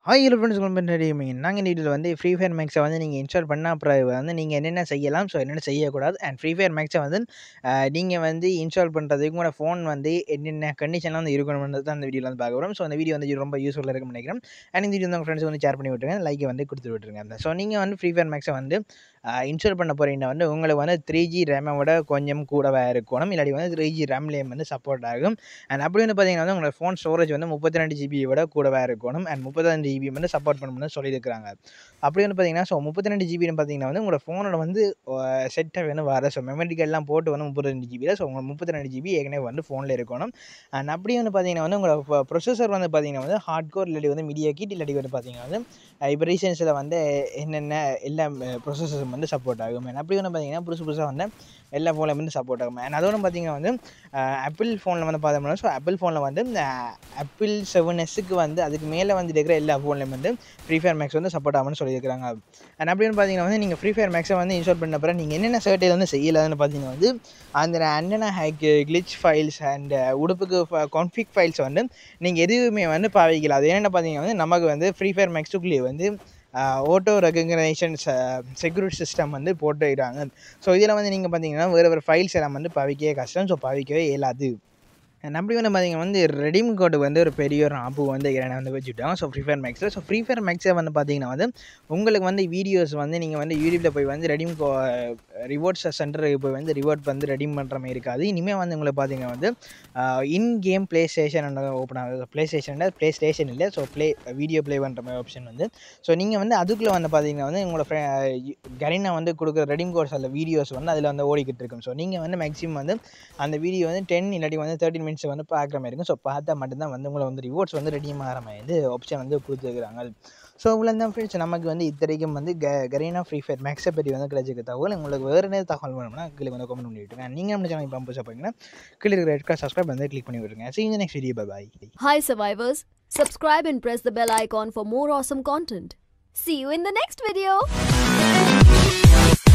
Hi hello friends உங்கள் பண்ணுறீங்க நாங்கள் இந்த வீடியோவில் வந்து ஃப்ரீ ஃபயர் மேக்ஸை வந்து நீங்கள் இன்ஸ்டால் பண்ண அப்புறம் வந்து நீங்கள் என்னென்ன செய்யலாம் ஸோ என்னென்ன செய்யக்கூடாது அண்ட் ஃப்ரீ ஃபயர் மேக்ஸை வந்து நீங்கள் வந்து இன்ஸ்டால் பண்ணுறதுக்கு உங்களோட ஃபோன் வந்து என்னென்ன கண்டிஷன்லாம் வந்து இருக்கணும்ன்றது தான் அந்த வீடியோவில் வந்து பார்க்க போகிறோம் ஸோ அந்த வீடியோ வந்து ரொம்ப யூஸ்ஃபுல்லாக இருக்கும்னு நினைக்கிறேன் அண்ட் இந்த வீடியோ வந்து உங்கள் ஃப்ரெண்ட்ஸ் வந்து ஷேர் பண்ணி விட்டுருங்க லைக்கை வந்து கொடுத்து விட்டுருங்க ஸோ நீங்கள் வந்து ஃப்ரீ ஃபயர் மேக்ஸை வந்து இன்ஸ்டால் பண்ண போகிறீங்கன்னா வந்து உங்களுக்கு வந்து த்ரீ ஜி ரேமை விட கொஞ்சம் கூடவே இருக்கணும் இல்லாட்டி வந்து த்ரீ ஜி ரேம்லேயும் வந்து சப்போர்ட் ஆகும் அண்ட் அப்படி வந்து பார்த்தீங்கன்னா வந்து உங்களோட ஃபோன் ஸ்டோரேஜ் வந்து முப்பத்தி ரெண்டு ஜிபி விட கூடவே இருக்கணும் அண்ட் முப்பத்தி ரெண்டு ஜிபி வந்து சப்போர்ட் பண்ணணும்னு சொல்லியிருக்காங்க அப்படி வந்து பார்த்தீங்கன்னா ஸோ முப்பத்தி ரெண்டு ஜிபின்னு பார்த்தீங்கன்னா வந்து உங்களோட ஃபோனோட வந்து செட்டை வந்து வர ஸோ மெமரி கார்டெலாம் போட்டு வந்து முப்பத்தி ரெண்டு ஜிபியில் ஸோ உங்களுக்கு முப்பத்தி ரெண்டு ஜிபி ஏற்கனவே வந்து ஃபோனில் இருக்கணும் அண்ட் அப்படி வந்து பார்த்தீங்கன்னா வந்து உங்களோட ப்ரொசஸர் வந்து பார்த்தீங்கன்னா வந்து ஹார்ட் கோர் இல்லாட்டி வந்து மீடியா கீட் இல்லாட்டி வந்து பார்த்தீங்கன்னா வந்து இப்போ ரீசன்ஸில் வந்து என்னென்ன எல்லா ப்ரொசஸர் வந்து சப்போர்ட் ஆகும் அண்ட் அப்படி வந்து பார்த்தீங்கன்னா புதுசு புதுசாக வந்து எல்லா ஃபோன்லையும் வந்து சப்போர்ட் ஆகும் அண்ட் அதோட பார்த்தீங்கன்னா வந்து ஆப்பிள் ஃபோனில் வந்து பார்த்தோம்னா ஸோ ஆப்பிள் ஃபோனில் வந்து ஆப்பிள் செவன் எஸ்ஸுக்கு வந்து அதுக்கு மேலே வந்து இருக்கிற எல்லா ஃபோன்லையும் வந்து ஃப்ரீ ஃபயர் மேக்ஸ் வந்து சப்போர்ட் ஆகும்னு சொல்லியிருக்காங்க அண்ட் அப்படின்னு பார்த்தீங்கன்னா வந்து நீங்கள் ஃப்ரீ ஃபயர் மேக்ஸை வந்து இன்ஸ்டால் பண்ண பிறகு நீங்கள் என்னென்ன சர்ட்டை வந்து செய்யலாம்னு பார்த்தீங்கன்னா வந்து அந்த antenna hack glitch files and உடுப்புக்கு கான்ஃபிக் ஃபைல்ஸ் வந்து நீங்கள் எதுவுமே வந்து பாவிக்கலாம் அது என்னென்ன பார்த்தீங்கன்னா வந்து நமக்கு வந்து ஃப்ரீ ஃபயர் மேக்ஸுக்குள்ளேயே வந்து ஓட்டோ ரெகக்னைசேஷன் செக்யூரிட்டி சிஸ்டம் வந்து போட்டுக்கிறாங்க ஸோ இதில் வந்து நீங்கள் பார்த்தீங்கன்னா வேறு வேறு ஃபைல்ஸ் எல்லாம் வந்து பாவிக்கவே கஷ்டம் ஸோ பாவிக்கவே இயலாது அப்படி வந்து பார்த்தீங்கன்னா வந்து ரெடீம் கோடு வந்து ஒரு பெரிய ஒரு ஆப்பு வந்து இரண்டு வந்து வச்சுட்டாங்க ஸோ ஃப்ரீ ஃபயர் மேக்ஸில் ஸோ ஃப்ரீ ஃபயர் மேக்ஸை வந்து பார்த்தீங்கன்னா வந்து உங்களுக்கு வந்து வீடியோஸ் வந்து நீங்கள் வந்து யூடியூப்பில் போய் வந்து ரெடீம் கோ ரிவார்ட்ஸ் சென்டருக்கு போய் வந்து ரிவார்ட் வந்து ரெடீம் பண்ணுற மாதிரி இருக்காது இனிமேல் வந்து உங்களுக்கு பார்த்தீங்கன்னா வந்து in game play station open ஆகுது ப்ளே ஸ்டேஷன் ப்ளே ஸ்டேஷன் இல்லை ஸோ ப்ளே வீடியோ ப்ளே பண்ணுற மாதிரி ஆப்ஷன் வந்து ஸோ நீங்கள் வந்து அதுக்குள்ளே வந்து பார்த்தீங்கன்னா வந்து உங்களோட ஃப்ரெ கரீனா வந்து கொடுக்குற ரெடீம் கோர்ஸ் அந்த வீடியோஸ் வந்து அதில் வந்து ஓடிக்கிட்டு இருக்கும் ஸோ நீங்கள் வந்து மேக்ஸிமம் வந்து அந்த வீடியோ வந்து டென் இல்லாட்டி வந்து தேர்ட்டின் மினிட்ஸ் வந்து பார்க்குற மாதிரி இருக்கும் ஸோ பார்த்தா மட்டும்தான் வந்து உங்களை வந்து ரிவார்ட்ஸ் வந்து ரெடீம் ஆகிற மாதிரி வந்து ஆப்ஷன் வந்து கொடுத்துருக்குறாங்க ஸோ இவ்வளோ தான் ஃப்ரெண்ட்ஸ் நமக்கு வந்து இத்தனைக்கும் வந்து க கரீனா ஃப்ரீ ஃபயர் மேக்ஸை பற்றி வந்து கிடைச்சிருக்க தகவல் உங்களுக்கு வேறு என்ன தகவல் வேணும்னா கீழே வந்து கமெண்ட் பண்ணி விட்டுருங்க நீங்கள் நம்ம சேனல் இப்போ புதுசாக பார்த்தீங்கன்னா கீழே இருக்கிற ரெட் கார்ட் சப்ஸ்கிரைப் வந்து கிளிக் பண்ணி விட்டுருங்க see you in the next video bye bye Hi, survivors. Subscribe and press the bell icon for more awesome content. See you in the next video.